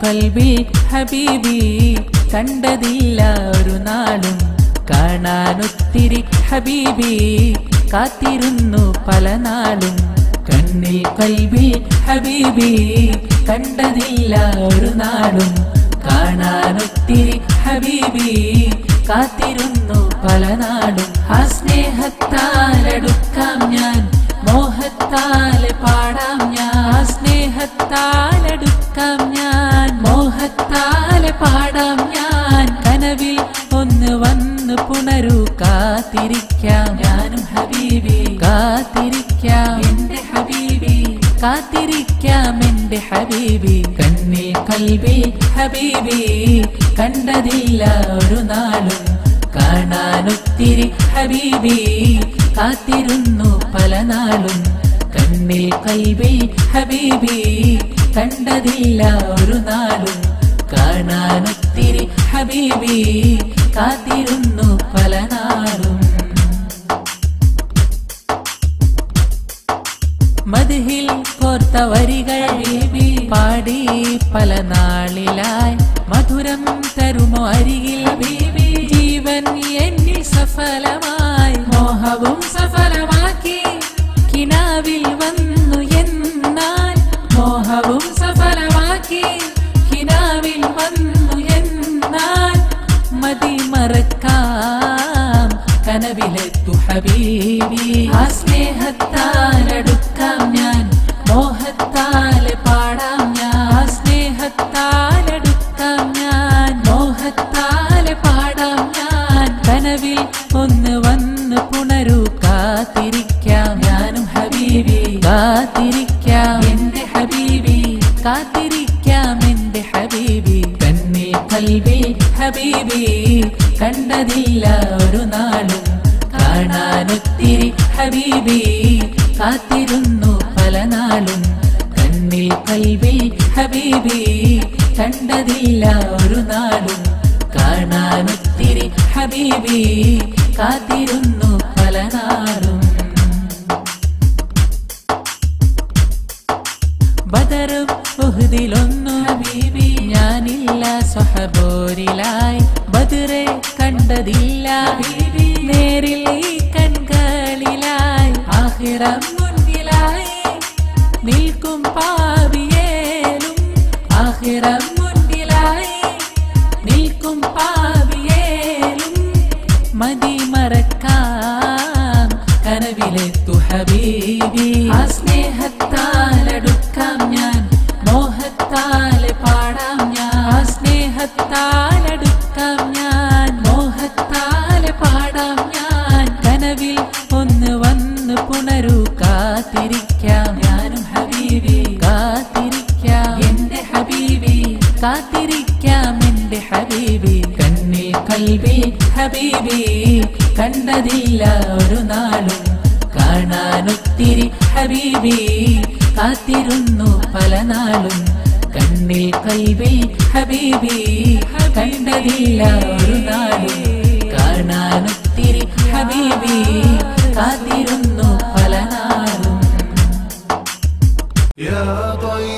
കൽബിൽ ഹബീബി കണ്ടതില്ല ഒരു നാളും കാണാനൊത്തിരി ഹബീബി കാത്തിരുന്നു പല നാളും കണ്ണിൽ കൽബിൽ ഹബീബി കണ്ടതില്ല ഒരു നാളും കാണാനൊത്തിരി ഹബീബി കാത്തിരുന്നു പല നാളും ആ സ്നേഹത്താലടുക്കാം ഞാൻ മോഹത്താലെ പാടാം ഞാൻ സ്നേഹത്താലടുക്കാം ഞാൻ മോഹത്താലെ പാടാം ഞാൻ കനവിൽ ഒന്ന് വന്ന് പുണരൂ കാത്തിരിക്കാം ഞാനും ഹബീബി കാത്തിരിക്കാം എന്റെ ഹബീബി കാത്തിരിക്കാം എന്റെ ഹബീബി കണ്ണിൽ കൽബിൽ ഹബീബി കണ്ടതില്ല ഒരു നാളും കാണാനൊത്തിരി ഹബീബി കാത്തിരുന്നു പല നാളും കണ്ണിൽ കൽബിൽ ഹബീബി കണ്ടതില്ല ഒരു നാളും കാണാനൊത്തിരി ഹബീബി കാത്തിരുന്നു പല നാളും മതിഹിൽ കോർത്ത വരികൾ ബീബി പാടി പല നാളിലായി മധുരം തരുമോ അരികിൽ ബീബി ജീവൻ എന്നിൽ സഫലമായി മോഹവും സഫലമാക്കി കിനാവിൽ വന്നു എന്നാൽ മോഹവും സഫലമാക്കി കിനാവിൽ വന്നു എന്നാൽ മതി മറക്കാം കനവിലെത്തു ഹബീബി ആ സ്നേഹത്താലടുക്കാം ഞാൻ മോഹത്താലെ പാടാം ഞാൻ ആ സ്നേഹത്താലടുക്കാം ഞാൻ മോഹത്താലെ പാടാം ഞാൻ കനവിൽ ഒന്ന് വന്ന് പുണരൂ കാത്തിരിക്കാം ഞാനും ഹബീബി കാത്തിരിക്കാം എന്റെ ഹബീബി കാത്തിരിക്കാം എന്റെ ഹബീബി കണ്ണിൽ കൽവിൽ ഹബീബി കണ്ടതില്ല ഒരു നാളും കാണാനൊത്തിരി ഹബീബി കാത്തിരുന്നു പല നാളും കണ്ണിൽ കൽവിൽ ഹബീബി കണ്ടതില്ല ഒരു നാളും കാണാനൊത്തിരി ഹബീബി കാത്തിരുന്നു പല നാളും ബദറും ഉഹുദിലൊന്നു ഹബീബി ഞാനില്ല സ്വഹബോരിലായി ബദറെ കണ്ടതില്ല ബീബി നേരിൽ ഈ കൺകളിലായി ആഹിറം മുന്നിലായി നിൽക്കും പാവിയേലും ആഹിറം മുന്നിലായി നിൽക്കും പാവിയേലും മതി മറക്കാം കനവിലെത്തു ഹബീബി ആ സ്നേഹത്താലടുക്കാം ഞാൻ മോഹത്താലെ പാടാം ഞാൻ ആ സ്നേഹത്താലടുക്കാം ഞാൻ മോഹത്താലെ പാടാം ഞാൻ കനവിൽ ഒന്ന് വന്ന് പുണരൂ കാത്തിരിക്കാം ഞാനും ഹബീബി കാത്തിരിക്കാം എന്റെ ഹബീബി കാത്തിരിക്കാം എന്റെ ഹബീബി കണ്ണിൽ കൽബി ഹബീബി കണ്ടതില്ല ഒരു നാളും കാണാനൊത്തിരി ഹബീബി കാത്തിരുന്നു പല നാളും കണ്ണിൽ കൽബിൽ ഹബീബി കണ്ടതില്ല ഒരു നാളും കാണാനൊത്തിരി ഹബീബി കാത്തിരുന്നു പല നാളും يا طيب